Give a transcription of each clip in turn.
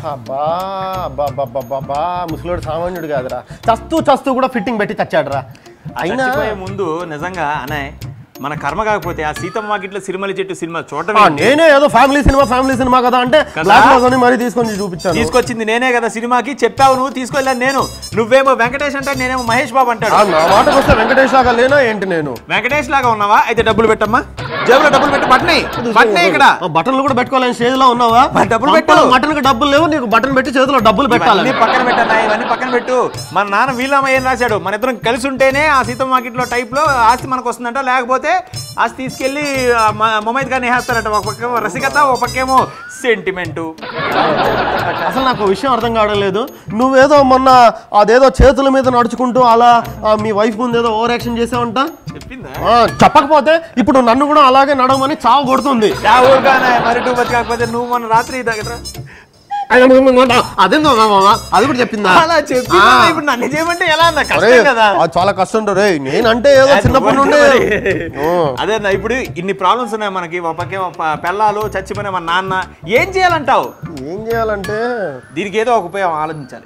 అబ్బా అబ్బా అబ్బా అబ్బా, అబ్బా అబ్బా ముసలోడు సామాన్యుడు కాదురా చస్తూ చస్తూ కూడా ఫిట్టింగ్ పెట్టి చచ్చాడురా అయినా చచ్చిపోయే ముందు నిజంగా అన్నయ్య మన కర్మ కాకపోతే ఆ సీతమ్మ వాకిట్లో సిరిమల్లి చెట్టు సినిమా ఆ, చూడటమే నేనే ఏదో ఫ్యామిలీ సినిమా ఫ్యామిలీ సినిమా కదా అంటే కదా? గ్లాస్ లో కొని మరీ తీసుకొని చూపించాను తీసుకొచ్చింది నేనే కదా సినిమాకి చెప్పావు నువ్వు తీసుకెళ్ళాను నేను నువ్వేమో వెంకటేష్ అంటే నేనేమో మహేష్ బాబు అంటాడు ఆ, నా మాటకు వస్తే వెంకటేష్ లాగా లేనా ఏంటి నేను వెంకటేష్ లాగా ఉన్నావా అయితే డబ్బులు పెట్టమ్మా జేబులో డబ్బులు పెట్టి బట్టనే బట్టనే ఇక్కడ ఆ, బటన్లు కూడా పెట్టుకోవాలని స్టేజ్ లో ఉన్నావా మరి డబ్బులు పెట్టు. పంపలో బటన్ కి డబ్బులు లేవు నీకు బటన్ పెట్టి చేతిలో డబ్బులు పెట్టాలి ఇవన్నీ పక్కన పెట్టన్నా ఇవన్నీ పక్కన పెట్టు మన నాన్న వీళ్ళమ్మ ఏం రాశాడు మన ఇద్దరం కలిసి ఉంటేనే ఆ సీతమ్మ వాకిట్లో టైప్ లో ఆస్తి మనకు వస్తుందంట లేకపోతే ఆస్తి తీసుకెళ్లి మొమైద్ గారిని వేస్తారట ఒక పక్కేమో రసికత ఒక పక్కేమో సెంటిమెంటు అసలు నాకు ఒక విషయం అర్థం కావడం లేదు నువ్వేదో మొన్న అదేదో చేతుల మీద నడుచుకుంటూ అలా ఆ, మీ వైఫ్ ముందు ఏదో ఓవర్ యాక్షన్ చేసావంట చెప్పిందా ఆ, చెప్పకపోతే ఇప్పుడు నన్ను కూడా అలాగే నడవమని చావు కొడుతుంది యా ఊరుగానే మరి టూ బతి కాకపోతే నువ్వు మొన్న రాత్రి దగ్గర అదేందో మామ అది కూడా చెప్పిందా అలా చెప్పి ఆ. ఇప్పుడు నన్ను చేయమంటే ఎలా అన్న ఒరేయ్, కష్టం కదా అది చాలా కష్టం రే నేనంటే ఏదో చిన్నప్పటి నుండి ఓ. అదే అన్న ఇప్పుడు ఇన్ని ప్రాబ్లమ్స్ ఉన్నాయి మనకి ఒక పక్కేమో ప- పెళ్ళాలు చచ్చిపోయిన మన నాన్న ఏం చేయాలంటావు ఏం చేయాలంటే దీనికి ఏదో ఒక ఉపయోగం ఆలోచించాలి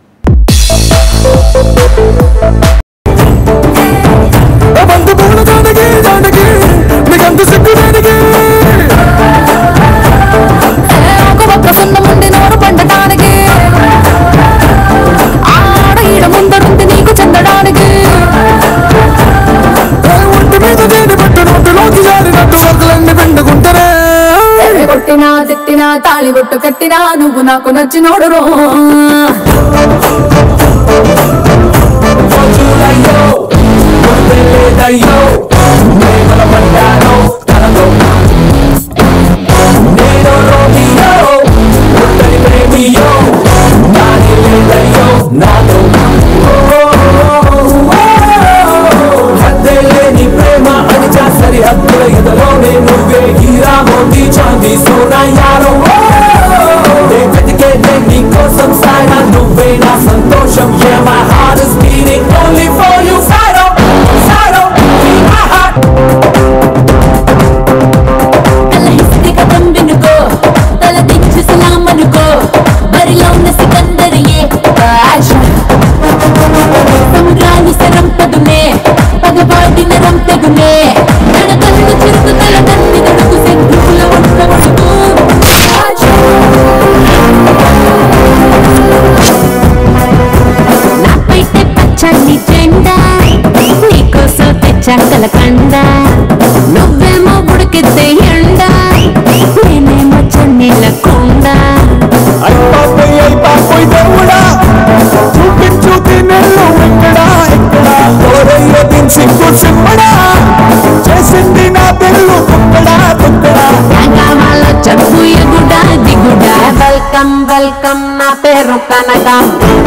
బంధు పూల దానికి దానికి మీకంత సిగ్గు దానికి ఒక ఒక్క సున్నముండి నోరు పండటానికి ఆడ ఈడ ముందడుంది నీకు చెందడానికి ఒంటి మీద దేని పట్టు నోటిలోకి జారినట్టు వర్గలన్నీ పిండుకుంటారే కొట్టినా తిట్టినా తాళి బొట్టు కట్టినా నువ్వు నాకు నచ్చినోడు రో లేదయ్యో మేమల పడ్డారో తనలో నేను రోమియో ఒంటరి ప్రేమియో నాది లేదయ్యో నాతో హద్దే లేని ప్రేమ అణిచా సరిహద్దుల ఎదలోనే నువ్వే హీరా మోంది చాంది సోనా యారో నే వెతికేదే నీ కోసం సారా నువ్వే నా సంతోషం Yeah, my heart is beating only for you Saro, Saro, be my heart కళ్ళ హిస్టరీ కథం వినుకో తల దించి సలాం అనుకో బరిలో ఉన్న సికందరియే ఆశ సముద్రాన్ని సరం పదునే పగబాటిన రం తెగునే నడకల్లు చురుకు తల తన్ని నడుకు సెంట్రుకుల ఒట్ల ఒడుకు నా పెట్టే పచ్చని జెండా నీకోసం తెచ్చా కలకండ నువ్వేమో ఉడికితే ఎండ నేనేమో చెన్నీళ్ళ కొండ అయిపోయి అయిపోయి దేవుడా చూపించు తినెల్లు ఎక్కడా ఎక్కడా ఓరయ్య దీని సిగ్గు సిమ్మడా చేసింది నా తెల్లు కుక్కడా కుక్కడా కావాల చెప్పు ఎగుడా దిగుడా వెల్కమ్ వెల్కమ్ నా పేరు కనకం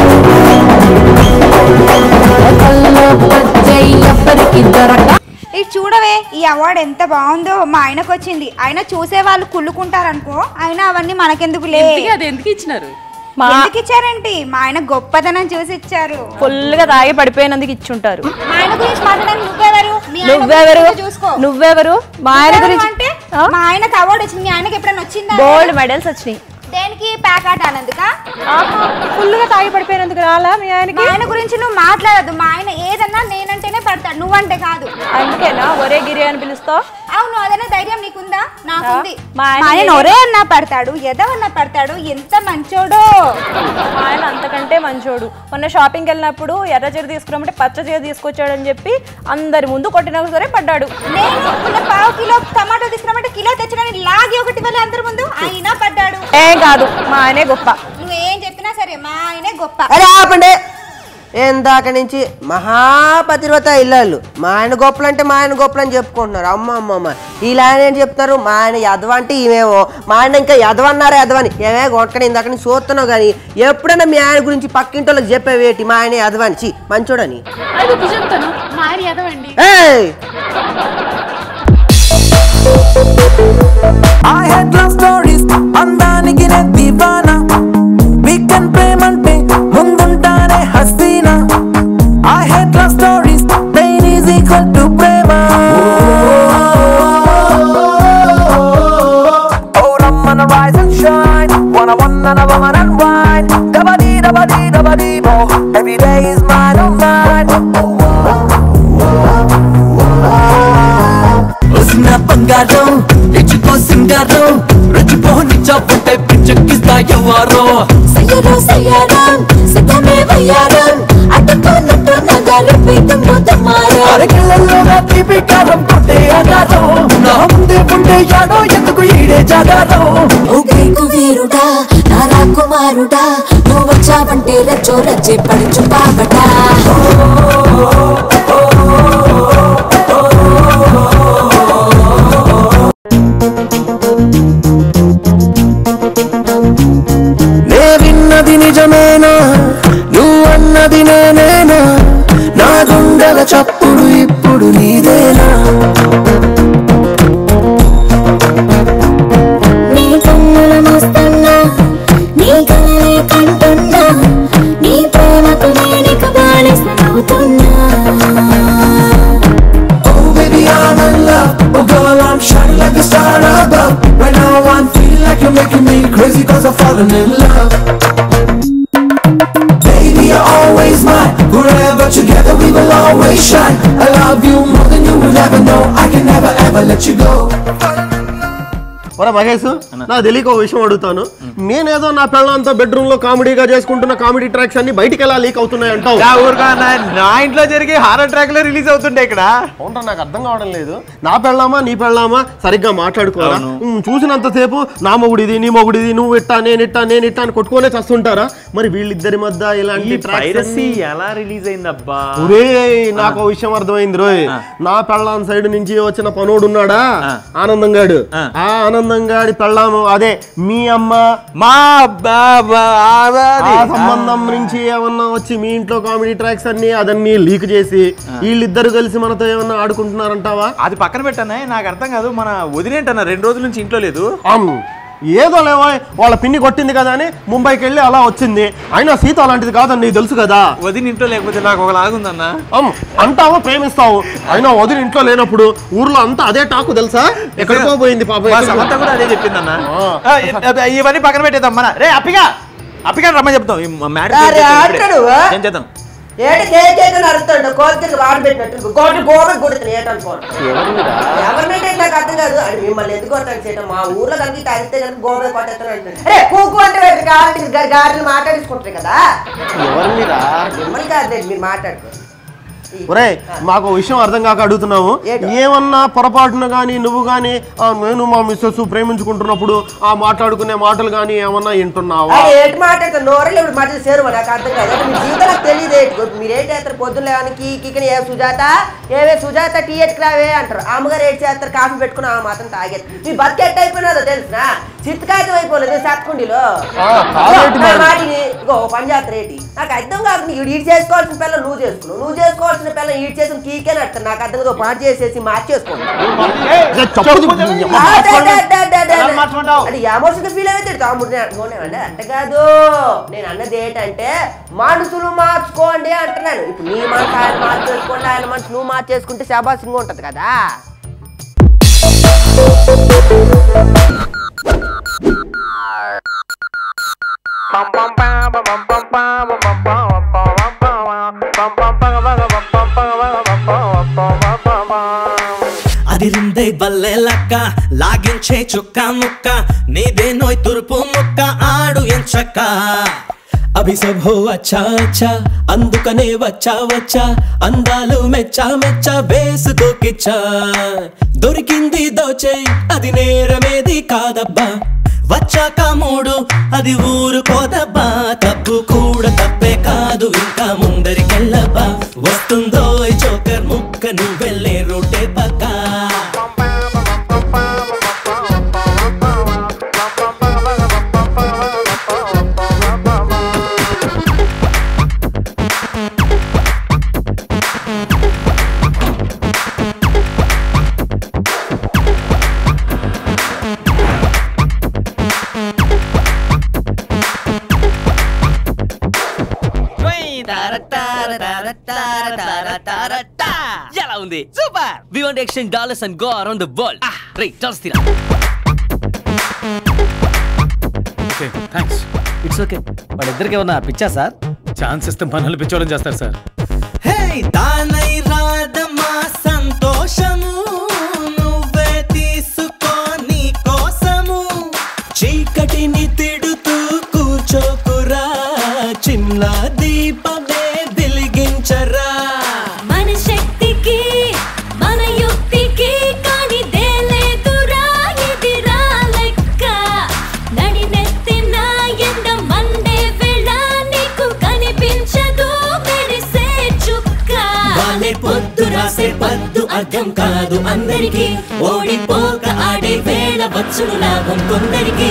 కళ్ళు పచ్చై ఎవ్వరికి దొరక ఇది చూడవే ఈ అవార్డు ఎంత బాగుందో మా ఆయనకు వచ్చింది ఆయన చూసే వాళ్ళు కుళ్ళుకుంటారనుకో అయినా అవన్నీ మనకెందుకు లే అది ఎందుకు ఇచ్చినారు మా ఎందుకు ఇచ్చారేంటి మా ఆయన గొప్పతనం చూసి ఇచ్చారు ఫుల్ గా తాగి పడిపోయినందుకు ఇచ్చుంటారు మా ఆయన గురించి మాట్లాడడానికి నువ్వెవరు మీ ఆయన నువ్వెవరు గురించి చూసుకో నువ్వెవరు మా ఆయన నువ్వెవరు గురించి అంటే మా ఆయనకు అవార్డు వచ్చింది మీ ఆయనకి ఎప్పుడైనా వచ్చిందా గోల్డ్ మెడల్స్ వచ్చినాయి దేనికి ప్యాక్ ఆట అన్నందుక ఫుల్ గా తాగి పడిపోయినందుకు రాలా మీ మా ఆయనకి ఆయన గురించి నువ్వు మాట్లాడద్దు మా ఆయన ఏదన్నా నేనంటేనే పడతాడు నువ్వంటే కాదు అందుకేనా ఒరే గిరి అని పిలుస్తావు అవును అదైనా ధైర్యం నీకుందా నాకుంది మా ఆయన మా ఆయన ఏది- ఒరే అన్నా పడతాడు ఎదవన్నా పడతాడు ఎంత మంచోడో మా ఆయన అంతకంటే మంచోడు మొన్న షాపింగ్కి వెళ్ళినప్పుడు ఎర్ర చీర తీసుకురమ్మంటే పచ్చ చీర తీసుకొచ్చాడని చెప్పి అందరి ముందు కొట్టినా సరే పడ్డాడు నేను మొన్న పావు కిలో టమాటో తీసుకురామంటే కిలో తెచ్చడానికి లాగి ఒకటి వల్ల అందరి ముందు అయినా పడ్డాడు ఏం కాదు మా ఆయనే గొప్ప నువ్వేం చెప్పినా సరే మా ఆయనే గొప్ప అరే ఆపండి ఇందాక నుంచి మహాపతివ్రత ఇల్లాళ్ళు మా ఆయన గొప్పలు అంటే మా ఆయన గొప్పలు అని చెప్పుకుంటున్నారు అమ్మ అమ్మ అమ్మ ఇలా ఆయన ఏం చెప్తారు మా ఆయన యదవ అంటే ఈమెమో మా ఆయన ఇంకా యదవన్నారా యదవని ఏమే కొట్టకని ఇందాక నుంచి చూస్తున్నావు కానీ ఎప్పుడైనా మీ ఆయన గురించి పక్కింటి వాళ్ళకి చెప్పేవేటి మా ఆయన యదవని చి మంచోడని అది చెప్తాను మా ఆయన ఎదవండి ఏయ్ I had love stories అందానికి నే దివానా వీకెండ్ ప్రేమంటే ముందుంటానే Hasina I had love stories pain is equal to Prema Oh, I'm gonna rise and shine Wanna one and a woman and one సింగారం రెచ్చిపోని చాపుంటే పిచ్చెక్కిస్తా ఎవరో సయ్యరో సయ్యారం సిద్ధమే వయ్యారం అడ్డుకున్నట్టు నగాలు పీతుండు తమ్మారం అరకెళ్ళలో నా తీపి కారం కొట్టే ఆధారం నా ముందే ఉండే యాడో ఎందుకు ఈడే జాగారం ఊగేకు వీరుడా నా రాకుమారుడా నువ్వు వచ్చావంటే రచ్చో రచ్చే పడుచు పాపటా నే విన్నది నిజమేనా నువ్వన్నది నేనేనా నా గుండెల చప్పుడు ఇప్పుడు నీదేనా నీ కన్నుల మోస్తున్నా నీ కలలే కంటున్నా నీ ప్రేమకు నేనిక బానిసనవుతున్నా Oh baby I'm in love Oh girl I'm shining like a star above Right now I'm feeling like you're making me crazy cause I'm falling in love Baby you're always mine Forever together we will always shine I love you more than you will ever know I can never ever let you go ఒరే మహేష్ నాకు తెలియక ఒక విషయం అడుగుతాను నేనేదో నా పిల్లలతో bedroom లో కామెడీగా చేసుకుంటున్న కామెడీ ట్రాక్స్ అన్ని బయటికి ఎలా లీక్ అవుతున్నాయి అంటావు నా ఊరుగా నా ఇంట్లో జరిగే హారర్ ట్రాక్ లో రిలీజ్ అవుతుండే ఇక్కడ అవునా నాకు అర్థం కావడం లేదు నా పెళ్ళామా నీ పెళ్ళామా సరిగ్గా మాట్లాడుకోరా ఉమ్, చూసినంతసేపు నా మొగుడిది నీ మొగుడిది నువ్వు ఇట్టా నేను ఇట్టా నేను ఇట్టా అని కొట్టుకునే చస్తుంటారా మరి వీళ్ళిద్దరి మధ్య ఇలాంటి tracks పైరసీ అన్ని- ఎలా రిలీజ్ అయిందబ్బా ఒరే నాకు ఓ విషయం అర్థమైంది రోయ్ నా పెళ్ళాం సైడ్ నుంచి వచ్చిన పనోడు ఉన్నాడా ఆనందం గాడు ఆ. ఆ ఆనందం గాడి పెళ్ళాము అదే మీ అమ్మ మా బా- బా- ఆ- ఆ అది. సంబంధం నుంచి ఏమన్నా వచ్చి మీ ఇంట్లో కామెడీ ట్రాక్స్ అన్ని అదన్నీ లీక్ చేసి వీళ్ళిద్దరు కలిసి మనతో ఏమన్నా ఆడుకుంటున్నారంటావా అది పక్కన పెట్టానే నాకు అర్థం కాదు మన వదిలేంటన్నా రెండు రోజుల నుంచి ఇంట్లో లేదు అమ్, ఏదో లేవో వాళ్ళ పిన్ని కొట్టింది కదా అని ముంబైకి వెళ్ళి అలా వచ్చింది అయినా సీత అలాంటిది కాదని నీకు తెలుసు కదా వదిన ఇంట్లో లేకపోతే నాకు ఒక లాగుందన్నా అమ్, అంటావో ప్రేమిస్తావు అయినా వదిన ఇంట్లో లేనప్పుడు ఊర్లో అంతా అదే టాకు తెలుసా ఎక్కడికో పోయింది పాప మా సమంత కూడా అదే చెప్పిందన్న ఆ. ఆ, ఇ- ఇవన్నీ పక్కన పెట్టేద్దాం మన రే అప్పిగా అప్పిగా రమ్మని చెప్తాం ఈ మ్యాటర్ అరే, ఆడతాడు. ఏం చేద్దాం ఏడు కేక్ కేక్ అరుతాడు కోతికి వాడు పెట్టినట్టు గోటి గోడ కొడుతుంది ఏటనుకోండి ఎవరినైతే నాకు అర్థం కాదు అది మిమ్మల్ని ఎందుకు కొడతాడు చేయటం మా ఊర్లో కనుక తగిలితే కనుక గోడ కొట్టేస్తాను అంటాడు అరే కూకు అంటే గాలి గారిని మాట్లాడించుకుంటారు కదా ఎవరినిరా మిమ్మల్ని కాదు మీరు మాట్లాడుకో ఒరే మాకు ఓ విషయం అర్థం కాక అడుగుతున్నాము ఏంటో? ఏమన్నా పొరపాటున కానీ నువ్వు కానీ నేను మా మిస్సెస్ ప్రేమించుకుంటున్నప్పుడు ఆ మాట్లాడుకునే మాటలు కానీ ఏమన్నా వింటున్నావా అది ఏంటి మాట్లాడతారు నోరలు ఇప్పుడు మధ్య సేరు నాకు అర్థం కాదు అంటే మీ జీవితం నాకు తెలియదు ఏంటి మీరు ఏంటి చేస్తారు పొద్దున్న లేవనికి కికని ఏ సుజాత ఏవే సుజాత టీ ఎట్టుకురావే అంటారు అమ్మగారు ఏంటి చేస్తారు కాఫీ పెట్టుకుని ఆ మాత్రం తాగేది మీ బతికి ఎట్ట అయిపోయినదో తెలుసునా చిత్తకాయతం అయిపోలేదు సత్కుండిలో ఆ, కాదేంటి మరి? మాటిని ఇగో ఓ పని చేస్తారు ఏంటి నాకు అర్థం కాదు నీకు ఈడు చేసుకోవాల్సిన పిల్లలు నువ్వు చేసుకున్నావు నువ్వు చేసుకోవాల్సిన పిల్లలు ఈడు చేసిన కీకే అంటారు నాకు అర్థం కాదు ఓ పాట చేసేసి మార్చేసుకోండి ఏ, చెప్పదు. అది ఎమోషన్ ఫీల్ అయితే తమ్ముడు నేను అనుకోనేవండి అంటే కాదు నేను అన్నది ఏంటంటే మనుషులు మార్చుకోండి అంటున్నాను ఇప్పుడు నీ మనసు ఆయన మార్చేసుకోండి ఆయన మనసు నువ్వు మార్చేసుకుంటే శాబాసింగ్ ఉంటది కదా అదిరిందే బల్లే లక్క లాగించే చుక్క ముక్క నీదే నోయ్ తురుపు ముక్క ఆడు ఎంచక్క అభిసభో వచ్చా వచ్చా అందుకనే వచ్చా వచ్చా అందాలు మెచ్చా మెచ్చా వేసుకోకిచ్చా దొరికింది దోచే అది నేరమేది కాదబ్బా వచ్చాక మూడు అది ఊరుకోదబ్బా తప్పు కూడా తప్పే కాదు ఇంకా ముందరికెళ్ళబ్బా వస్తుందో ఈ జోకర్ ముక్క నువ్వు వెళ్ళే రూటే పక్కా ఎలా ఉంది super we want exchange dollars and go around the world right dollars తీరా థ్యాంక్స్ ఇట్స్ ఓకే వాళ్ళిద్దరికి ఏమన్నా పిచ్చా సార్ ఛాన్స్ ఇస్తే మనల్ని పిచ్చోడం చేస్తారు సార్ హే దానై రాదమ్మా సంతోషము నువ్వే తీసుకో నీ భాగ్యం కాదు అందరికి ఓడిపోక ఆడే వేళ వచ్చును లాభం కొందరికి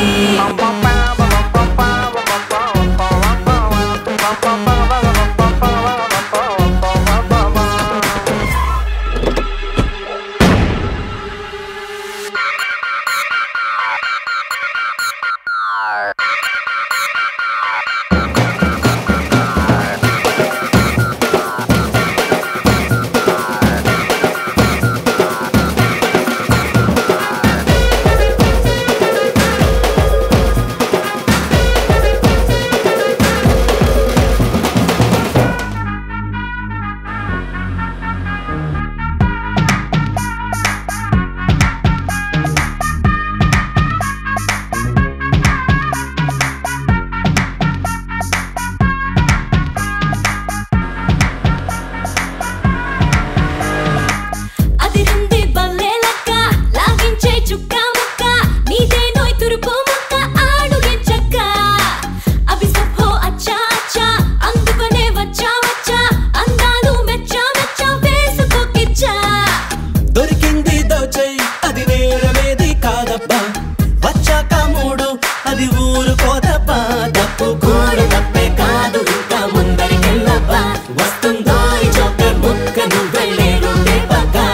అది రంది బల్లే లక్క లాగించే చుక్క ముక్క నీదే నోయ్ తురుపు ముక్క ఆడు చక్క అవి సభో అచ్చా అచ్చా అందుకనే వచ్చా వచ్చా అందాలు మెచ్చా మెచ్చా వేసుకోకిచ్చా దొరికింది దోచై అది నేరమేది కాదబ్బా వచ్చాక మూడు అది ఊరుకోదబ్బా తప్పు కూడా తప్పే కాదు ఇంకా ముందరికెళ్ళబ్బా వస్తుందో ఈ జోకర్ ముక్క నువ్వెళ్ళే రూటే పక్కా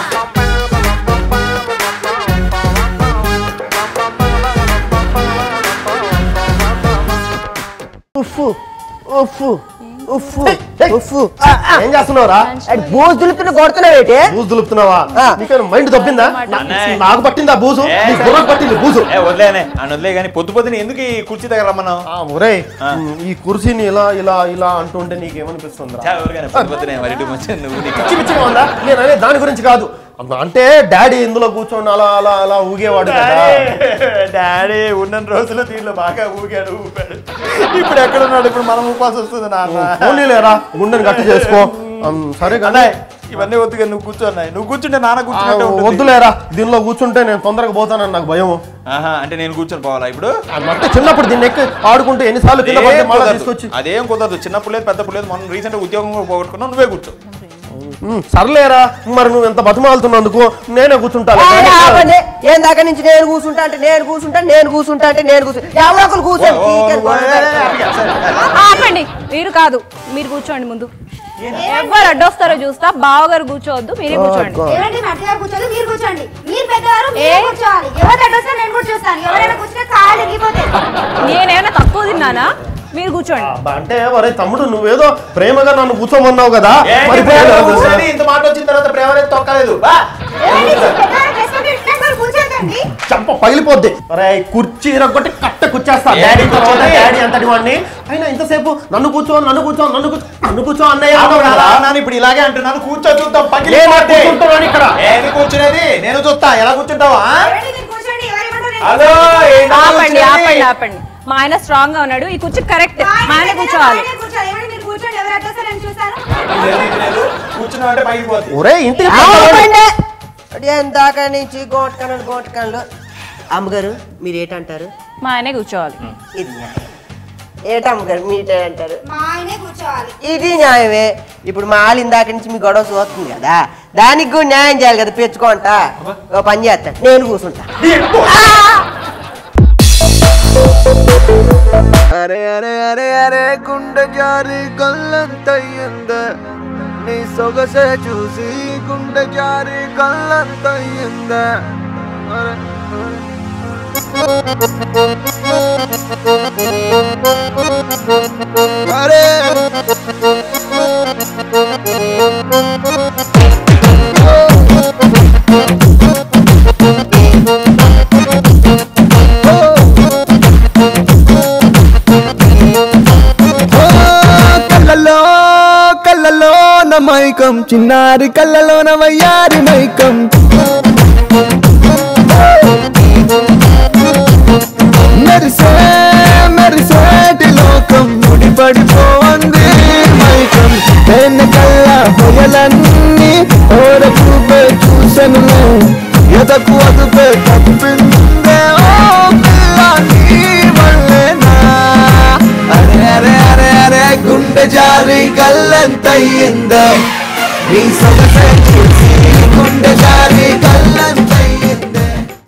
ఉఫ్ఫు ఉఫ్ఫు ఉఫ్ఫు ఉఫ్ఫు ఏం చేస్తున్నావురా బూజు దులుపుతున్న కొడుతున్నావేటి బూజు దులుపుతున్నావా ఆ. నీకేమైనా మైండ్ దొబ్బిందా నా- నాకు పట్టిందా బూజు నీ బుర్రకు పట్టింది బూజు ఏ వదిలేనే అని వదిలే కానీ పొద్దు పొద్దున ఎందుకు ఈ కుర్చీ దగ్గర రమ్మన్నావు ఆ, ఒరేయ్ ఈ కుర్చీని ఇలా ఇలా ఇలా అంటుంటే నీకేమనిపిస్తుందిరా చా, ఎవరికైనా పొద్దు పొద్దునే మరి ఇటు మంచి నువ్వు నీకు పిచ్చి పిచ్చిగా ఉందా నేను అనే దాని గురించి కాదు అంటే డాడీ ఇందులో కూర్చొని అలా అలా అలా ఊగేవాడు కదా డాడీ ఉన్న రోజులు దీంట్లో బాగా ఊగాడు ఊపాడు ఇప్పుడు ఎక్కడ ఉన్నాడు ఇప్పుడు మనం ఊపాల్సి వస్తుంది నాన్న పోనీలేరా గుండెని గట్టి చేసుకో అమ్, సరే కదా అన్నయ్య ఇవన్నీ వద్దుగా నువ్వు కూర్చోన్నాయి నువ్వు కూర్చుంటే నాన్న కూర్చున్నట్టే ఉంటుంది. వద్దులేరా దీనిలో కూర్చుంటే నేను తొందరగా పోతానని నాకు భయం ఆహా అంటే నేను కూర్చొని పోవాలా ఇప్పుడు అంటే చిన్నప్పుడు దీన్ని ఎక్కి ఆడుకుంటే ఎన్నిసార్లు కింద పడితే ఏం మళ్ళీ కుదరదు. తీసుకొచ్చి అదేం కుదరదు చిన్నప్పుడు లేదు పెద్దప్పుడు లేదు మనం రీసెంట్ ఉద్యోగం కూడా పోగొట్టుకున్నావు నువ్వే కూర్చో ఉమ్, సర్లేరా మరి నువ్వు ఎంత బతిమాలుతున్నందుకు నేనే కూర్చుంటా ఏయ్, ఆపండి. ఏం దాకా నుంచి నేను కూర్చుంటా అంటే నేను కూర్చుంటా నేను కూర్చుంటా అంటే నేను కూర్చుంటా ఎవరో ఒకరు కూర్చోండి పీకేసి గొడవ పెడతారు. ఆపండి మీరు కాదు మీరు కూర్చోండి ముందు ఎవరు అడ్డొస్తారో చూస్తా బావగారు కూర్చోవద్దు మీరే కూర్చోండి ఏమండి మట్టిగా కూర్చోదు మీరు కూర్చోండి మీరు పెద్దవారు ఏ? మీరు కూర్చోవాలి ఎవరు అడ్డొస్తే నేను కూడా చూస్తాను ఎవరైనా కూర్చుంటే కాళ్ళు ఎగిపోతాయి నేనేమైనా తక్కువ తిన్నానా మీరు కూర్చోండి అబ్బా, అంటే ఒరే తమ్ముడు నువ్వేదో ప్రేమగా నన్ను కూర్చోమన్నావు కదా మరి ప్రేమ ప్రేమ- కూర్చొని ఇంత మాట వచ్చిన తర్వాత ప్రేమ అనేది తొక్కలేదు బా. ఏమండి, పెద్దవారు రెస్పెక్ట్ ఇచ్చినప్పుడు కూర్చోకండి చంప పగిలిపోద్ది అరే కుర్చీ ఇరగొట్టి కట్ట కూర్చేస్తా ఏ డాడీ తర్వాత కూర్చోని? డాడీ అంతటి వాడిని అయినా ఇంతసేపు నన్ను కూర్చో నన్ను కూర్చో నన్ను కూర్చో నన్ను కూర్చో అన్నయ్య అన్నావు అవునా, కదా. నాన్న ఇప్పుడు ఇలాగే అంటున్నాను కూర్చో చూద్దాం నేను పగిలిపోద్ది. కూర్చుంటున్నాను ఇక్కడ ఏది కూర్చునేది నేను చూస్తా ఎలా కూర్చుంటావా ఏమండి, మీరు కూర్చోండి ఎవరేమంటారు నేను హలో ఏంటి ఆపండి కూర్చునేది? ఆపండి ఆపండి మా ఆయన స్ట్రాంగ్ గా ఉన్నాడు ఈ కుర్చీ కరెక్ట్ మా ఆయన మా ఆయన పెద్దవారు, కూర్చోవాలి ఆయనే కూర్చోవాలి ఏమండి మీరు కూర్చోండి ఎవరు అడ్డొస్తే నేను చూస్తాను లేదు, ఇది లేదు. కూర్చున్నావు అంటే పగిలిపోద్ది ఒరే ఇంటికి పెద్దవాడిని. ఆపండి. అది ఏం దాకా నుంచి గోటకన్నులు గోటకన్నులు అమ్మగారు మీరు ఏటంటారు మా ఆయనే కూర్చోవాలి ఇది న్యాయం ఏటమ్మగారు మీరు అంటారు మా ఆయనే కూర్చోవాలి ఇది న్యాయమే ఇప్పుడు మా ఆలు ఇందాక నుంచి మీ గొడవ చూస్తుంది కదా దానికి కూడా న్యాయం చేయాలి కదా పెంచుకుంటా ఓ పని చేస్తా నేను కూర్చుంటా అరే అరే అరే అరే గుండె జారి కళ్ళంతయ్యింద నీ సొగసే చూసి గుండె జారి కళ్ళంతయ్యింద అరే అరే ఓ, కళ్ళలో కళ్ళలో నా మైకం చిన్నారి కళ్ళలో నా వయ్యారి మైకం మెరిసే మెరిసేటి లోకం ముడిపడిపోంది మైకం తేనె కళ్ళ పొయలన్నీ ఓరపుపే చూసనులే ఎదకు అదుపే తప్పిందే ఓ పిల్ల నీ వల్లేనా అరే అరే అరే అరే గుండె జారి కళ్ళంతయ్యిందే నీ సొగసే చూసి గుండె జారి కళ్ళంతయ్యిందే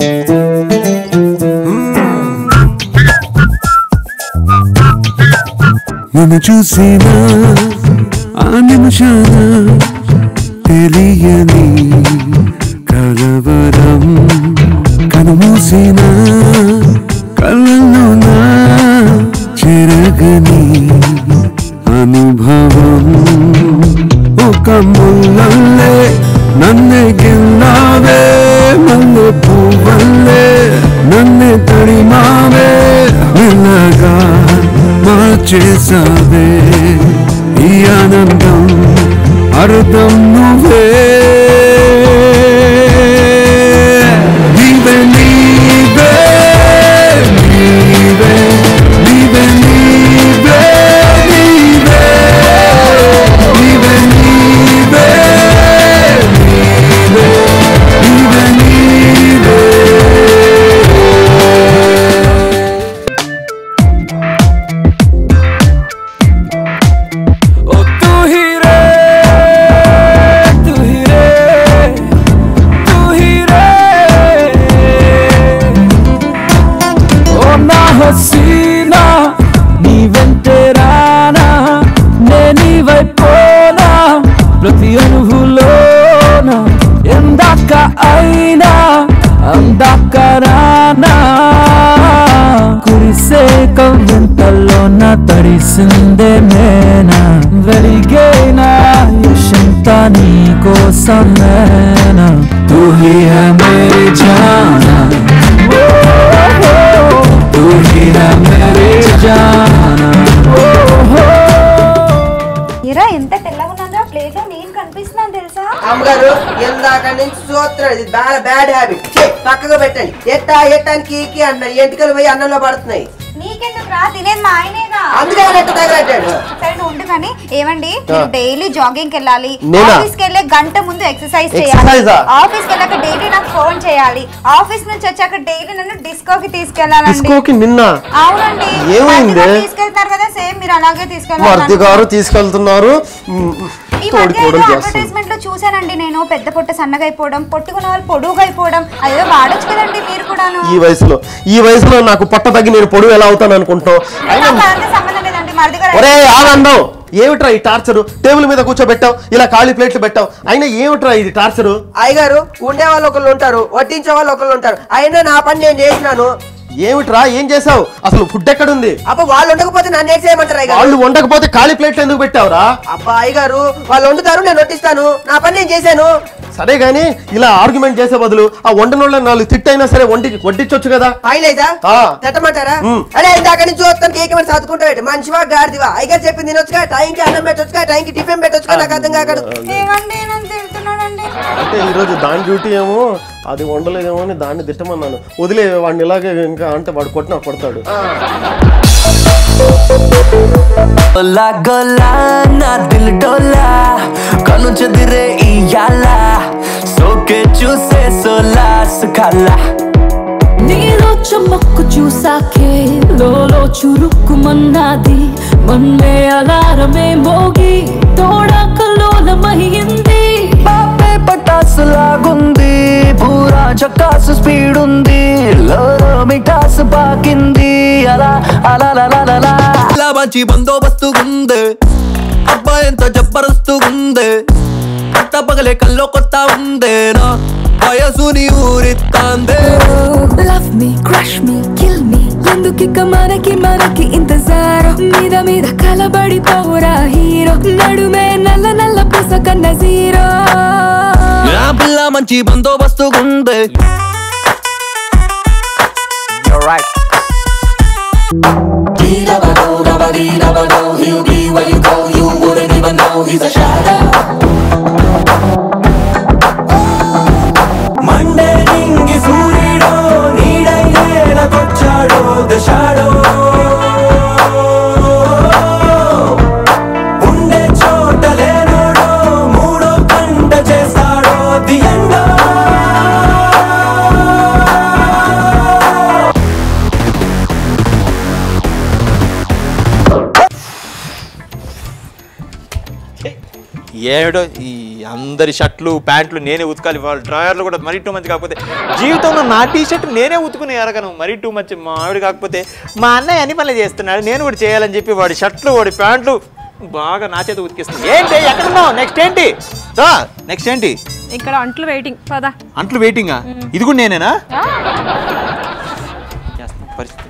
నిన్ను చూసిన ఆ నిమిషాన తెలియని కలవరం కనుమూసిన కళ్ళలోన చెరగని అనుభవం ఒక ముల్లల్లే నన్నే గిల్లావే మల్లె పువ్వల్లే నన్నే తడిమావే మెల్లగా మార్చేసావే ఈ ఆనందం అర్థం నువ్వే నీవే నీవే నీవే నీవే నీవే నీవే నీవే నీవే నీవే నీవే ओ तू ही रे तू ही रे तू ही रे ओ నా హసీనా నీ వెంటే రానా నే నీ వైపోనా ప్రతి అణువులోన ఎందాక అయినా అందాక రానా కురిసే కవ్వింతల్లోన తడిసిందే మేనా వెలిగేనా యశంతా నీ కోసమేనా తూ హీ హై మేరీ జానా तू ही है मेरी जाना ఇరా ఎంత తెల్లగా ఉన్నదో ప్లేట్ లో నేను కనిపిస్తున్నాను తెలుసా అమ్మగారు ఇందాక నుంచి చూస్తున్నాడు ఇది చాలా బ్యాడ్ హ్యాబిట్ పక్కగా పెట్టండి ఎట్టా ఎట్టానికి కీకి అన్న ఎంటికలు పోయి అన్నంలో పడుతున్నాయి నీకెందుకు రా తినేది మా ఆయనేగా అందుకే ఆయన ఎట్ట తగలట్టాడు సరే నువ్వు ఉండు కానీ ఏమండి మీరు డైలీ జాగింగ్ వెళ్ళాలి నేనా? ఆఫీస్ కి వెళ్ళే గంట ముందు ఎక్సర్సైజ్ Exercise చేయాలి ఆ? ఆఫీస్ కి వెళ్ళాక డైలీ నాకు ఫోన్ చేయాలి ఆఫీస్ నుంచి వచ్చాక డైలీ నన్ను డిస్కోకి తీసుకెళ్ళాలండి డిస్కోకి నిన్న అవునండి ఏమైంది? మధ్యలో తీసుకెళ్తారు కదా సేమ్ మీరు అలాగే మర్ది తీసుకెళ్ళాలి గారు తీసుకెళ్తున్నారు మ్, ఈ తోడు మధ్య తోడు ఏదో చేస్తుంది అడ్వర్టైజ్మెంట్ లో చూసానండి నేను పెద్ద పొట్ట సన్నగా అయిపోవడం పొట్టుకున్న వాళ్ళు పొడుగుగా అయిపోవడం అదేదో వాడొచ్చు కదండి మీరు కూడాను ఈ వయసులో ఈ వయసులో నాకు పొట్ట తగ్గి నేను పొడుగు ఎలా అవుతాను అనుకుంటావు అయినా నాకు అలాంటి సంబంధం లేదండి మరిది గారు ఒరే ఆనందం ఏమిట్రా ఈ టార్చరు టేబుల్ మీద కూర్చోబెట్టావు ఇలా ఖాళీ ప్లేట్లు పెట్టావు అయినా ఏమిట్రా ఇది టార్చరు అయ్యగారు ఉండే వాళ్ళు ఒకళ్ళు ఉంటారు వడ్డించే వాళ్ళు ఒకళ్ళు ఉంటారు అయినా నా పని నేను చేసినాను ఏమిట్రా ఏం చేసావు అసలు ఫుడ్ ఎక్కడుంది అబ్బా వాళ్ళు ఉండకపోతే నన్ను ఏం చేయమంటారు అయ్యగారు వాళ్ళు వండకపోతే ఖాళీ ప్లేట్లు ఎందుకు పెట్టావురా అబ్బా అయ్యగారు వాళ్ళు వండుతారు నేను వడ్డిస్తాను నా పని నేను చేశాను సరే గాని ఇలా ఆర్గ్యుమెంట్ చేసే బదులు ఆ వండనోళ్ళ నాలుగు తిట్టైనా సరే వండి వడ్డించొచ్చు కదా అయిలేదా ఆ. తిట్టమంటారా ఉమ్. అరే ఇందాక నుంచి చూస్తాను కేక్ మరి చదువుకుంటాడు మంచివా గాడిదివా అయ్యగారు చెప్పింది తినొచ్చుగా టైంకి అన్నం పెట్టొచ్చుగా టైంకి టిఫిన్ పెట్టొచ్చుగా నాకు అర్థం కాకడు ఏమండి నన్ను తిడుతున్నాడండి అంటే ఈరోజు దాని డ్యూటీ ఏమో అది వండలేదేమో అని దాన్ని తిట్టమన్నాను వదిలే వాడిని ఇలాగే ఇంకా అంటే వాడు కొట్టినా కొడతాడు గొల్లా గొల్లా నా దిల్ డోలా కను చెదిరే ఇయ్యాల సోకే చూసే సోలా సుఖాలా నీలో చమ్మక్కు చూసాకే లోలో చురుక్కుమన్నది మన్నే అలారమే మోగి తోడా కల్లోలమయ్యింది బాపే పటాసు లాగుంది పూరా చక్కాసు స్పీడ్ ఉంది లోలో మిఠాసు పాకింది అలా అలా అలా అలా ఇలా మంచి బందోబస్తు ఉంది అబ్బాయి ఎంత జబర్దస్తు ఉంది పట్ట పగలే కల్లో కొత్త ఉందేనా వయసుని ఊరిస్తాందే love me crush me kill me ఎందుకిక మనకి మనకి ఇంతజారో మీద మీద కలబడి పోరా హీరో నడుమే నల్ల నల్ల పూస కన్న జీరో నా పిల్ల మంచి బందోబస్తు ఉంది You're right. He'll be where you go, you wouldn't even know he's a shadow. మండే నింగి సూర్యుడో నీడై నేలకొచ్చాడో దశాడో ఉండే చోట లేనోడో మూడో కంట చేస్తాడో దియండో ఏడో ఈ అందరి షర్ట్లు ప్యాంట్లు నేనే ఉతకాలి వాళ్ళ డ్రాయర్లు కూడా మరీ టూ మచ్ కాకపోతే జీవితంలో నా టీ షర్ట్ నేనే ఉతుకుని ఎరగను మరీ టూ మచ్ మా ఆవిడ కాకపోతే మా అన్నయ్య అన్ని పనులు చేస్తున్నాడు నేను కూడా చేయాలని చెప్పి వాడి షర్ట్లు వాడి ప్యాంట్లు బాగా నా చేత ఉతికిస్తుంది ఏంటి ఎక్కడున్నావు నెక్స్ట్ ఏంటి నెక్స్ట్ ఏంటి ఇక్కడ అంట్లు వెయిటింగ్ పదా అంట్లు వెయిటింగా ఇది కూడా నేనేనా చేస్తాను పరిస్థితి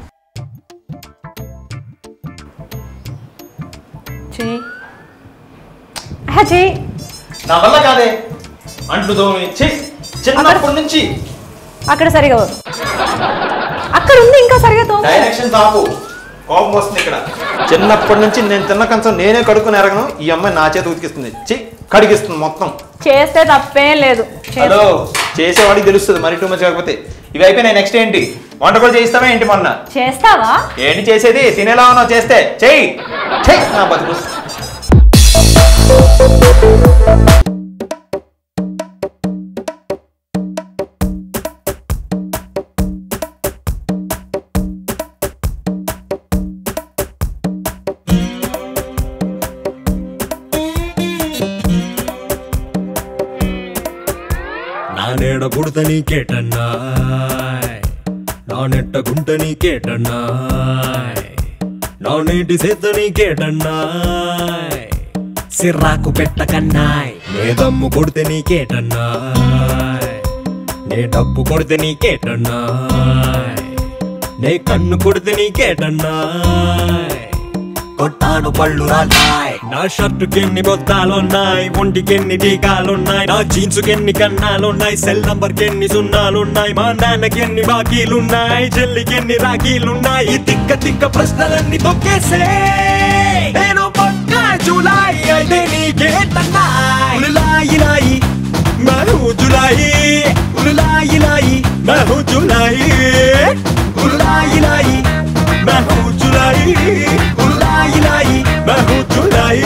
చెయ్యి చెయ్యి నా వల్ల కాదే అంట్లు తోమి ఛీ, చిన్నప్పటి నుంచి అక్కడ సరిగా వద్దు. అక్కడ ఉంది ఇంకా సరిగా తో డైరెక్షన్ ఆపు కోపం వస్తుంది ఇక్కడ చిన్నప్పటి నుంచి నేను తిన్న కంచం నేనే కడుక్కుని ఎరగను ఈ అమ్మాయి నా చేత ఉతికిస్తుంది చి కడిగిస్తుంది మొత్తం చేస్తే తప్పేం లేదు చేస్తే- హలో చేసేవాడికి తెలుస్తుంది మరి టూ మచ్ కాకపోతే ఇవి అయిపోయినాయి నెక్స్ట్ ఏంటి వంట కూడా చేయిస్తావా ఏంటి మొన్న చేస్తావా ఏంటి చేసేది తినేలా ఉన్నావు చేస్తే చెయ్యి చెయ్యి నా బతుకు నా నేడ బుడత నీకేటన్నాయ్ నా నెట్ట గుంట నీకేటన్నాయ్ నా నీటి సేత నీకేటన్నాయ్ సిర్రాకు పెట్టకన్నాయ్ నే దమ్ము కొడితే నీకేటన్నాయ్ నే డబ్బు కొడితే నీకేటన్నాయ్ నే కన్ను కొడితే నీకేటన్నాయ్ కొట్టాను పళ్ళు రాలాయ్ నా షర్టుకి ఎన్ని బొత్తాలున్నాయి ఒంటికి ఎన్ని టీకాలున్నాయి నా జీన్స్ కి ఎన్ని కన్నాలున్నాయి సెల్ నంబర్ కి ఎన్ని సున్నాలున్నాయి మా నాన్నకి ఎన్ని బాకీలున్నాయి చెల్లికి ఎన్ని రాఖీలున్నాయి ఈ తిక్క తిక్క ప్రశ్నలన్నీ తొక్కేసే నేను పక్క జులాయి అయితే నీకేటన్నాయి ఉలాయి లాయి మహు జులాయి ఉలాయి లాయి మహు జులాయి ఉలాయి లాయి మహు జులాయి ఉలాయి లాయి మహు జులాయి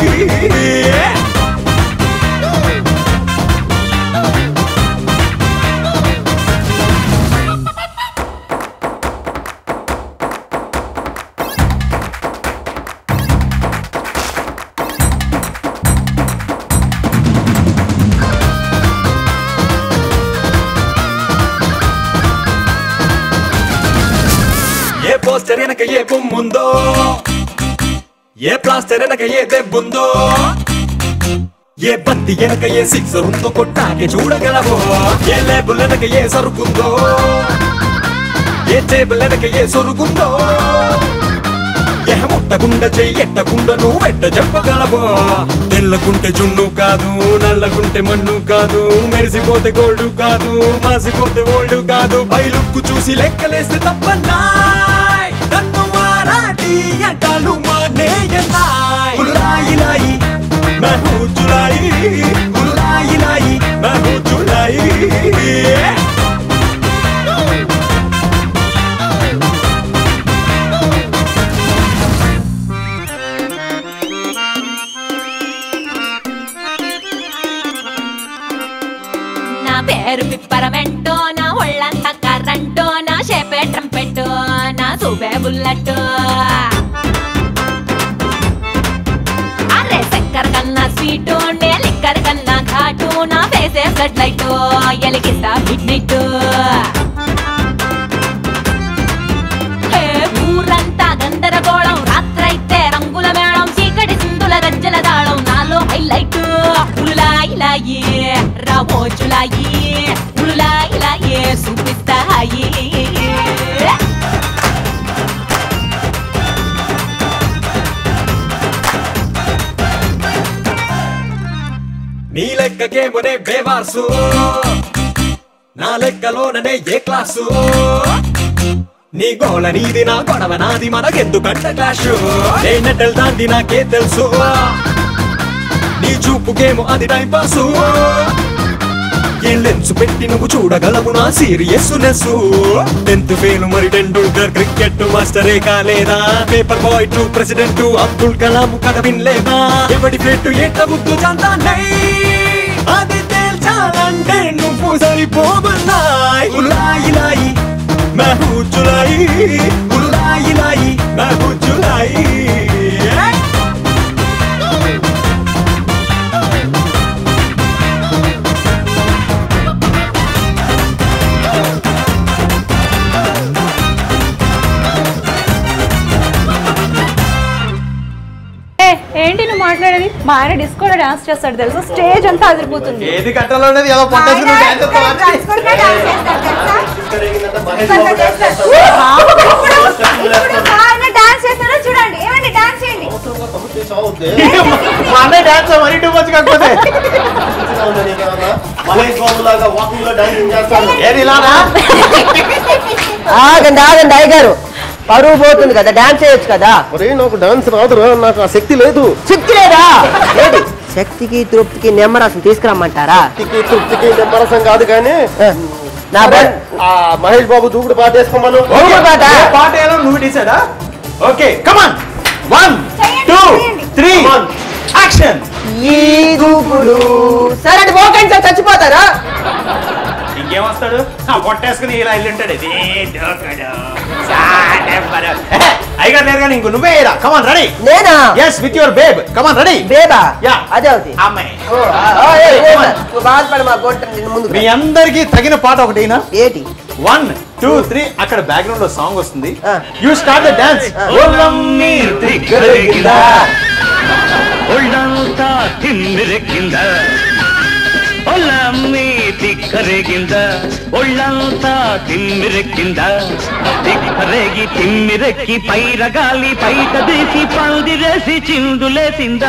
ఏ పోస్టర్ వెనక ఏ బొమ్ముందో ఏ ప్లాస్టర్ వెనక ఏ దెబ్బుందో ఏ బత్తి వెనక ఏ సిక్సర్ ఉందో కొట్టాకే చూడగలవో ఏ లేబుల్ వెనక ఏ సరుకుందో ఏ టేబుల్ వెనక ఏ సొరుకుందో ఏ ముట్టకుండా చెయ్యెట్టకుండా నువ్వు వెట్ట చెప్పగలవో తెల్లకుంటే జున్ను కాదు నల్లకుంటే మన్ను కాదు మెరిసిపోతే గోల్డ్ కాదు మాసిపోతే ఓల్డ్ కాదు బయలుక్కు చూసి లెక్కలేస్తే తప్పన్నాయ్ నన్ను మారాటి అంటాలు మానేయన్నాయ్ ఉల్లాయి లాయి మహు జులాయి ఉల్లాయి లాయి మహు జులాయి నా పేరు పిప్పరమెంటో నా ఒళ్ళంతా కర్రంటో నా షేపే ట్రంపెట్టో నా సూపే బుల్లెట్టో అరే చక్కెర కన్నా స్వీటు నే లిక్కర్ కన్నా ఘాటు నా ఫేసే ఫ్లడ్ లైట్ ఎలిగిస్తా మిడ్ నైట్ ఊరంతా గందరగోళం రాత్రైతే రంగుల మేళం చీకటి సింధుల గజ్జల దాళం నాలో హైలైట్ ఉలులాయిలాయి రావోజులాయి ఉలులాయిలాయే చూపిస్తాయి నీ లెక్కకేమోనే బేవార్సు నా లెక్కలోననే ఏ క్లాసు నీ గోళ నీది నా గొడవ నాది మనకెందుకంట క్లాషు ఏ నెట్టెల్ దాంది నాకే తెలుసు నీ చూపుకేమో అది టైం పాసు ఏ లెన్స్ పెట్టి నువ్వు చూడగలవు నా సీరియస్ నెస్ టెన్త్ ఫెయిల్ మరి టెండూల్కర్ క్రికెట్ మాస్టరే కాలేదా paper boy to president Abdul Kalam కథ వినలేదా ఎవడి పెట్టు ఎట్ట బుద్ధు చందాన్నై అది తేల్చాలంటే నువ్వు సరిపోబన్నాయ్ ఉలాయి లాయి మహు జులాయి ఉలాయి లాయి మహు జులాయి మా ఆయన డిస్కో డాన్స్ చేస్తాడు తెలుసు స్టేజ్ అంతా అదిరిపోతుంది ఏది కట్టాలో అనేది ఏదో పొట్టేసి నువ్వు డాన్స్ చేస్తావా? డ్రగ్స్ కూడా డాన్స్ చేస్తారు తెలుసా? సూపర్గా చేస్తారు. ఇప్పుడు ఇప్పుడు మా ఆయన డాన్స్ చేస్తారో చూడండి ఏమండి డాన్స్ చేయండి మా అన్నయ్య డాన్స్ మరీ టూ మచ్ కాకపోతే మహేష్ బాబు లాగా వాకింగ్ లో డాన్సింగ్ చేస్తాను ఏది ఇలానా ఆగండి ఆగండి అయ్యగారు పరువు పోతుంది కదా డాన్స్ చేయొచ్చు కదా ఒరే నాకు డాన్స్ రాదురా నాకు ఆ శక్తి లేదు శక్తి లేదా ఏంటి? శక్తికి తృప్తికి నిమ్మరసం తీసుకురమ్మంటారా శక్తికి తృప్తికి నిమ్మరసం కాదు కానీ నా బ- ఆ మహేష్ బాబు దూకుడు పాట వేసుకోమను ఊరు పాట? ఏ పాట వేయాలో నువ్వు డిసైడా okay come on one two three action ఈ దూకుడు సరే అంటే పోకండి సార్ చచ్చిపోతారా ఇంకేం వస్తాడు ఆ పొట్టేసుకుని ఇలా వెళ్ళుంటాడు ఇది దూకుడు. సాడెవ్వరు. ఎహె, అయ్యగారు లేరు కానీ ఇంకో నువ్వే రా కమాన్ రెడీ నేనా yes with your babe come on ready బేబా యా అదే అవుతుంది అమ్మాయి ఓ, ఆ, ఆ, ఏ, ఏ, నువ్వు బాధపడి మా గొంట నిన్ను ముందుకు మీ రా. అందరికి తగిన పాట ఒకటేనా ఏంటి వన్ టూ త్రీ అక్కడ బ్యాక్గ్రౌండ్ లో సాంగ్ వస్తుంది ఆ. యూ స్టార్ట్ ద డాన్స్ ಒಳ್ಳಂತ ತಿಮ್ಮಿರಕ್ಕಿಂದ ಒಳ್ಳಮ್ಮಿ ತಿಕ್ಕರೆಗಿಂದ ಒಳ್ಳಂತ ತಿಮ್ಮಿರಕ್ಕಿಂದ తిక్కరేగి తిమ్మిరెక్కి పైరగాలి పైట తీసి పందిరేసి చిందులేసిందా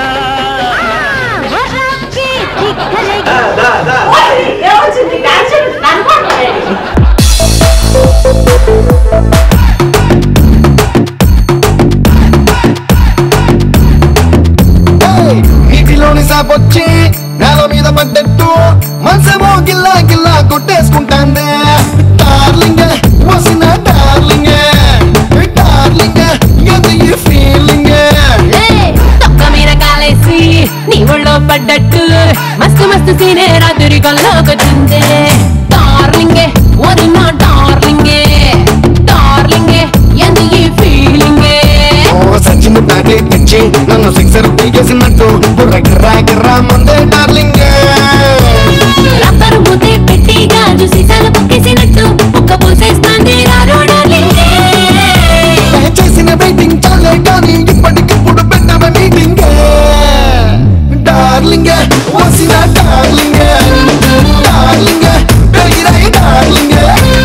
నీటిలోని సాపొచ్చి నేల మీద పడ్డట్టు మనసేమో గిల్లా గిల్లా కొట్టేసుకుంటాందే డార్లింగ్ వసిన డార్లింగ్ డార్లింగ్ ఎంత ఈ ఫీలింగ్ తొక్క మీద కాలేసి నీ ఒళ్ళో పడ్డట్టు మస్తు మస్తు సీనే రాత్రి కల్లోకొచ్చిందే డార్లింగే వరి నా డార్లింగే డార్లింగే ఎంత ఈ ఫీలింగే ఓ సచిన్ బ్యాటే తెచ్చి నన్ను సిక్సర్ తీగేసినట్టు బుర్ర గిర్రా గిర్రా మందే డార్లింగ్ రబ్బరు ముద్దే పెట్టి గాజు సీసాలు పొక్కేసినట్టు ఒక్క పూసేస్తాంది రారో డార్లింగే చేసిన వెయిటింగ్ చాలే కానీ ఇప్పటికిప్పుడు పెట్టవ మీటింగ్ డార్లింగ్ వసిన డార్లింగ్ డార్లింగ్ పెరిగిరాయి డార్లింగ్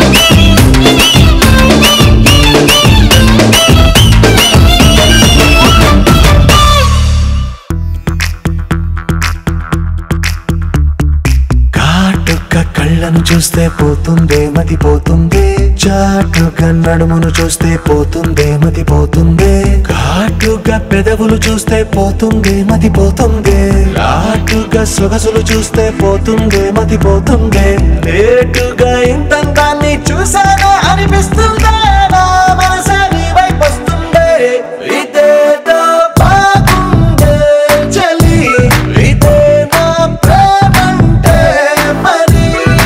కాటుక కళ్ళను చూస్తే పోతుందే మతి పోతుందే చాటుగా నడుమును చూస్తే పోతుందే మతి పోతుందే ఘాటుగా పెదవులు చూస్తే పోతుందే మతి పోతుందే ఘాటుగా సొగసులు చూస్తే పోతుందే మతి పోతుందే లేటుగా ఇంతందాన్ని చూసానా అనిపిస్తుందే నా మనసే నీ వైపు వస్తుందే ఇదేదో బాగుందే చలి ఇదే నా ప్రేమంటే మరి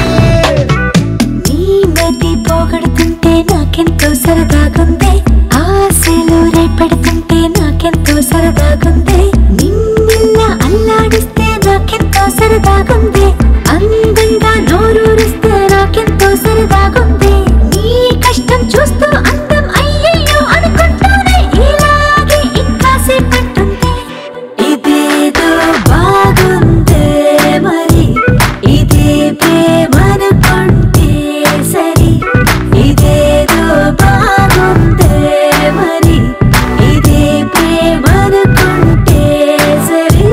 నీ మతి పోగొడుతుంటే నాకెంతో సరదాగుంది ఆశలు రేపెడుతుంటే నాకెంతో సరదాగుంది నిన్నెల్లా అల్లాడిస్తే నాకెంతో సరదాగుంది అందంగా నోరూరిస్తే నాకెంతో సరదాగుంది నీ కష్టం చూస్తూ అందం అయ్యయ్యో అనుకుంటూనే ఇలాగే ఇంకాసేపట్టుంది ఇదేదో బాగుందే మరి ఇదే ప్రేమనుకుంటే సరి ఇదేదో బాగుందే మరి ఇదే ప్రేమనుకుంటే సరి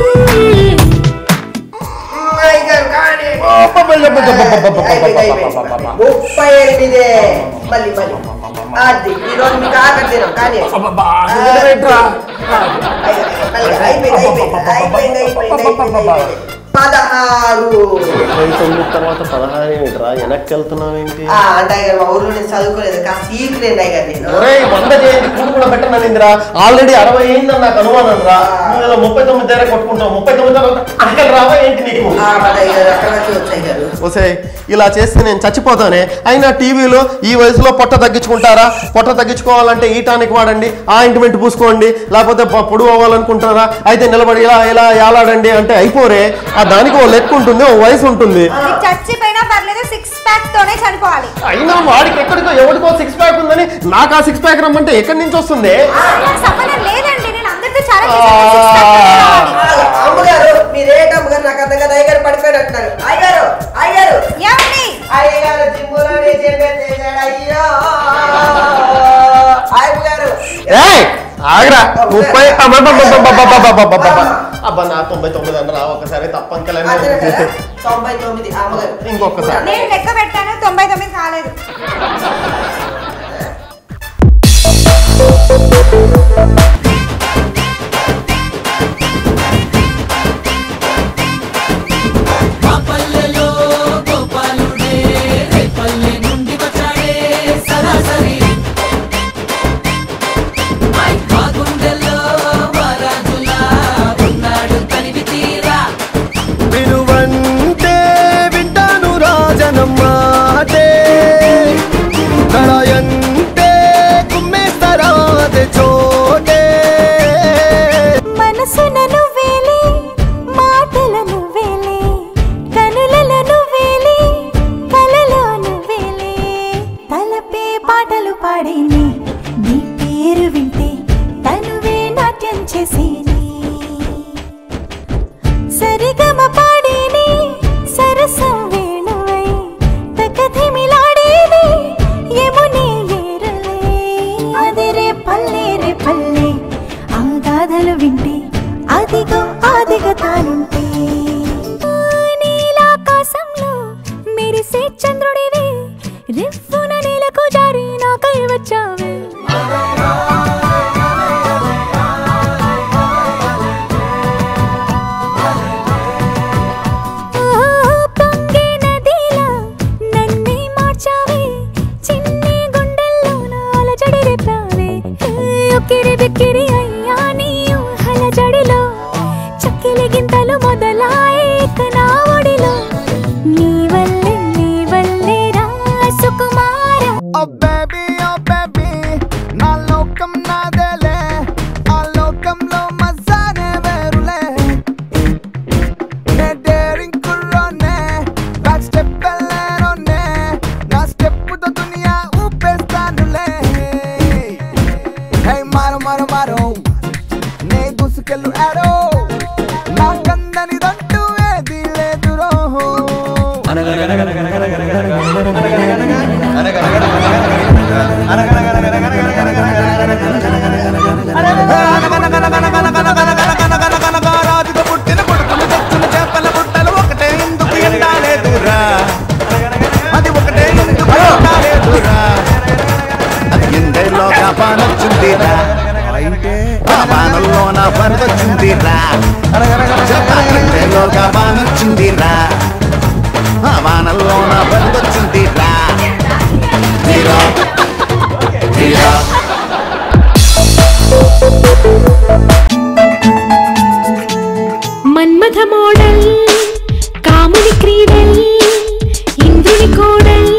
ముప్పై ఎనిమిది మళ్ళీ మళ్ళీ అది ఈ రోజు మీకు ఆఖరి దినం కానీ అయిపోయింది అయిపోయింది అయిపోయింది అయిపోయింది అయిపోయింది అయిపోయింది పదహారు తొమ్మిది తర్వాత పదహారు ఏమిట్రా వెనక్కి వెళ్తున్నావేంటి ఆ, అంటే అయ్య గారు మా ఊర్లో నేను చదువుకోలేదు కాస్త సీక్రెట్ అయ్య గారు నేను ఒరేయ్ వంద చేయండి కూడు కూడా పెట్టననిందిరా ఆల్రెడీ అరవై అయిందని నాకు అనుమానం రా నువ్వు ఇలా ముప్పై తొమ్మిది దగ్గర కొట్టుకుంటావు ముప్పై తొమ్మిది తర్వాత అక్కడ రావా ఏంటి నీకు ఆ, మరి అయ్య గారు అక్కడ వరకు వచ్చాయి గారు ఒసే ఇలా చేస్తే నేను చచ్చిపోతానే అయినా టీవీలో ఈ వయసులో పొట్ట తగ్గించుకుంటారా పొట్ట తగ్గించుకోవాలంటే ఈ టానిక్ వాడండి ఆ ఇంటిమెంట్ పూసుకోండి లేకపోతే పొ- పొడుగు అవ్వాలనుకుంటారా అయితే నిలబడి ఇలా ఇలా ఏలాడండి అంటే అయిపోరే ఆ దానికి ఓ లెక్క ఉంటుంది ఓ వయసు ఉంటుంది అది చచ్చిపోయినా పర్లేదు సిక్స్ ప్యాక్ తోనే చనిపోవాలి అయినా వాడికి ఎక్కడికో ఎవరికో సిక్స్ ప్యాక్ ఉందని నాకు ఆ సిక్స్ ప్యాక్ రమ్మంటే ఎక్కడి నుంచి వస్తుంది ఆ, నాకు సంబంధం లేదండి నేను అందరితో చాలా చేశారు. Six తక్కువే రావాలి. అమ్మగారు మీరేంటి అమ్మగారు నాకు అర్థం కదా అయ్యగారు పడిపోయినట్టున్నారు అయ్యగారు అయ్యగారు ఏమండి అయ్యగారు జిమ్ములోనే చెప్పేసాడు అయ్యో అయ్యగారు ఏయ్ ఆగరా ముప్పై అబ్బబ్బబ్బబ్బబ్బబ్బబ్బబ్బబ్బ. అబ్బా నా తొంభై తొమ్మిది అని రా ఒకసారి తప్పంకలే అదే కదా, తొంభై తొమ్మిది అమ్మగారు ఇంకొకసారి నేను లెక్క పెట్టాను తొంభై తొమ్మిది కాలేదు మా పల్లెలో గోపాలుడే రేపల్లె నుండి వచ్చాడే సరాసరి మై మా గుండెల్లో వరాజులా ఉన్నాడు తనివి తీరా వినువంటే వింటాను రాజనం మాటే కళయంటే కుమ్మేస్తరాదే చోటే మనసున నువ్వేలే మాటల నువ్వేలే కనులలో నువ్వేలే కలలో నువ్వేలే తలపే పాటలు పాడేని నీ పేరు వింటే తనువే నాట్యం చేసేని సరిగమ పాడేని సరసం వేణువై తకధిమిలాడేని యమునే ఏరులే అదిరే పల్లె రే పల్లె ఆ గాథలు వింటే అదిగో ఆదిగా తానుంటే నీలాకాశంలో మెరిసే చంద్రుడివి రివ్వున నేలకు జారి నాకై వచ్చావే పొంగే నదిలా నన్నే మార్చావే చిన్ని గుండెల్లోన అలజడి రేపావే ఉక్కిరి బిక్కిరి అయ్యా నీ ఊహల జడిలో చక్కిలి గింతలు మొదలాయే ఇక నా ఒడిలో నీ వల్లే నీ వల్లే రా సుకుమార ఓ బేబీ ఓ బేబీ నా లోకం నాదేలే ఆ లోకంలో మజానే వేరులే నే డేరింగ్ కుర్రోనే బ్యాక్ స్టెప్ వెళ్ళేనోనే నా స్టెప్ తో దునియా ఊపేస్తానులే హే మారో మారో మారో నే దూసుకెళ్ళు ఆరో నా కందనిదంటూ ఏది లేదురో రాజుతో పుట్టిన పుట్టుకులు తెచ్చులు చేపల పుట్టలు ఒకటే ఎందుకు ఎండాలేదురా అది ఒకటే ఎందుకు ఎండాలేదురా అది ఎండలో కాపానొచ్చుందిరా కాపానంలో నా పరదొచ్చుందిరా ఎండలో కాపానొచ్చుందిరా ఆ వానల్లో నా పరదొచ్చుందిరా హీరో హీరో మన్మథ మోడల్ కాముని క్రీడల్ ఇంద్రుని కోడల్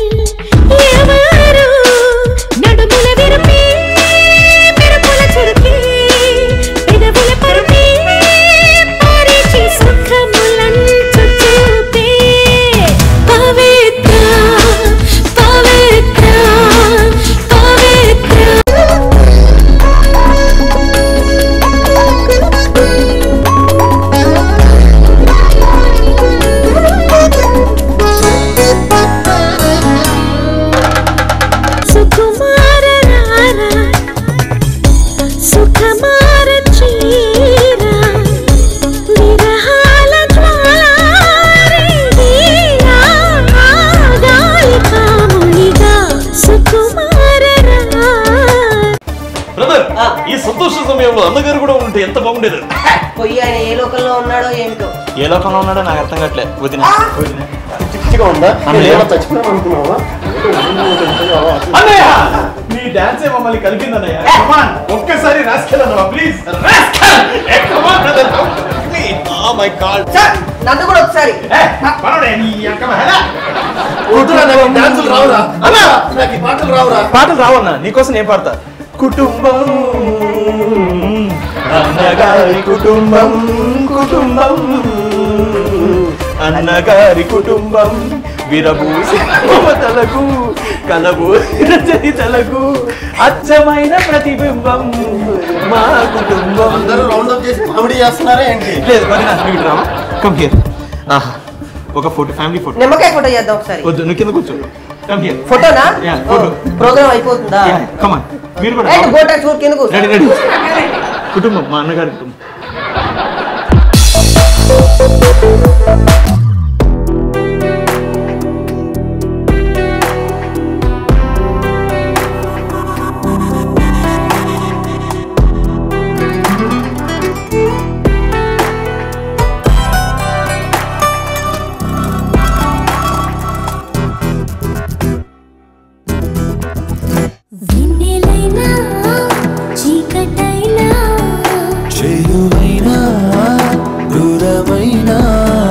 ఎవరు నడుముల విరుపి మెరుపుల చురుకి పెదవుల పరుపి పరిచి సుఖములంచు చూపే పవిత్ర పవిత్ర సుకుమార రారా సుఖమార చీర విరహాల జ్వాలారిగా గాలి కామునిగా సుకుమార రా బ్రదర్ ఈ సంతోష సమయంలో అన్నగారు కూడా ఉంటే ఎంత బాగుండేది పొయ్యి ఆయన ఏ లోకంలో ఉన్నాడో ఏమిటో ఏ లోకంలో ఉన్నాడో నాకు అర్థం కావట్లేదు వదిన పిచ్చిగా ఉందా అన్నయ్య. ఏమో చచ్చిపోయాం అనుకున్నావా అన్నయ్య నీ డాన్స్ మమ్మల్ని కలిపిందన్నయ్య Come on, ఒక్కసారి రాసుకెళ్ళన్నవా ప్లీజ్ ఓ మై గాడ్ నన్ను కూడా ఒకసారి పనోడే నీ అక్క హెలా వద్దురా, నాకు ఈ డాన్సులు రావురా అన్నా నాకు ఈ పాటలు రావురా పాటలు రావన్నా నీకోసం నేను పాడతా కుటుంబం అన్నగారి కుటుంబం కుటుంబం అన్నగారి కుటుంబం విరబూసి మమతలకు కలబు రచయితలకు అచ్చమైన ప్రతిబింబం మా కుటుంబం అందరూ రౌండ్ అప్ చేసి కామెడీ చేస్తున్నారా ఏంటి లేదు మరి నా నువ్వు రావా కమ్ హియర్ ఆహా ఒక ఫోటో ఫ్యామిలీ ఫోటో నిమ్మకాయ ఫోటో చేద్దాం ఒకసారి వద్దు నువ్వు కింద కూర్చో కమ్ హియర్ ఫోటోనా యా ఫోటో ప్రోగ్రామ్ అయిపోతుందా కమ్ ఆన్ మీరు కూడా ఏ, నువ్వు గోటా చూడు కింద కూర్చో రెడీ రెడీ కుటుంబం మా అన్నగారి కుటుంబం వెన్నెలైనా చీకటైనా చేరువైనా దూరమైనా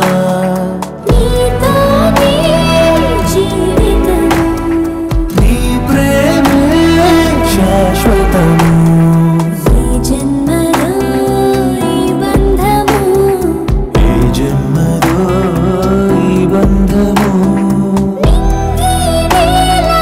నీతోనే జీవితం నీ ప్రేమే శాశ్వతము ఈ జన్మలో ఈ బంధము ఈ జన్మలో ఈ బంధము నీవేలా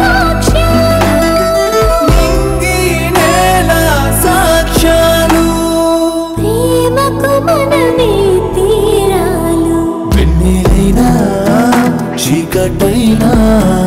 సాక్ష్యాలు ప్రేమకు మనమే తీరాలు వెన్నెలైనా చీకటైనా